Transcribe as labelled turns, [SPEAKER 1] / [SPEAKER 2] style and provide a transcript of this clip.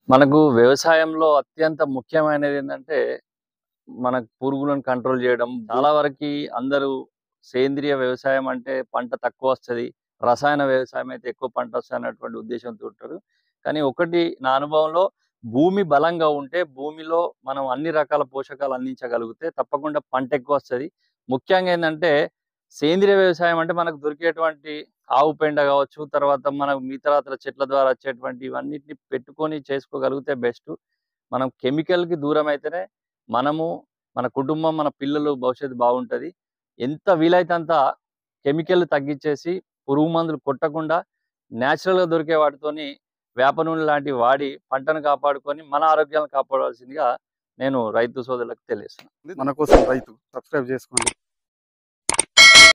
[SPEAKER 1] మనకు వ్యవసాయంలో అత్యంత ముఖ్యమైనది ఏంటంటే మనకు పురుగులను కంట్రోల్ చేయడం చాలా వరకు అందరూ సేంద్రియ వ్యవసాయం అంటే పంట తక్కువ వస్తది రసాయన వ్యవసాయం అయితే ఎక్కువ పంట వస్తుంది అన్నటువంటి ఉద్దేశంతో ఉంటారు కానీ ఒకటి నా అనుభవంలో భూమి బలంగా ఉంటే భూమిలో మనం అన్ని రకాల పోషకాలు అందించగలిగితే తప్పకుండా పంట ఎక్కువ వస్తది ముఖ్యంగా ఏంటంటే సేంద్రియ వ్యవసాయం అంటే మనకు దొరికేటువంటి ఆవు పెండ కావచ్చు తర్వాత మనకు మిగతా చెట్ల ద్వారా వచ్చేటువంటి ఇవన్నిటిని పెట్టుకొని చేసుకోగలిగితే బెస్ట్ మనం కెమికల్ కి దూరం అయితేనే మనము మన కుటుంబం మన పిల్లలు భవిష్యత్తు బాగుంటది ఎంత వీలైతే అంత కెమికల్ తగ్గించేసి పురుగు మందులు కొట్టకుండా natural గా దొరికే వాటితోని వేప నూనె లాంటివి వాడి పంటను కాపాడుకొని మన ఆరోగ్యాలను కాపాడవలసిందిగా నేను రైతు సోదరులకు తెలియజేస్తున్నాను
[SPEAKER 2] మన కోసం రైతు సబ్స్క్రైబ్ చేసుకోండి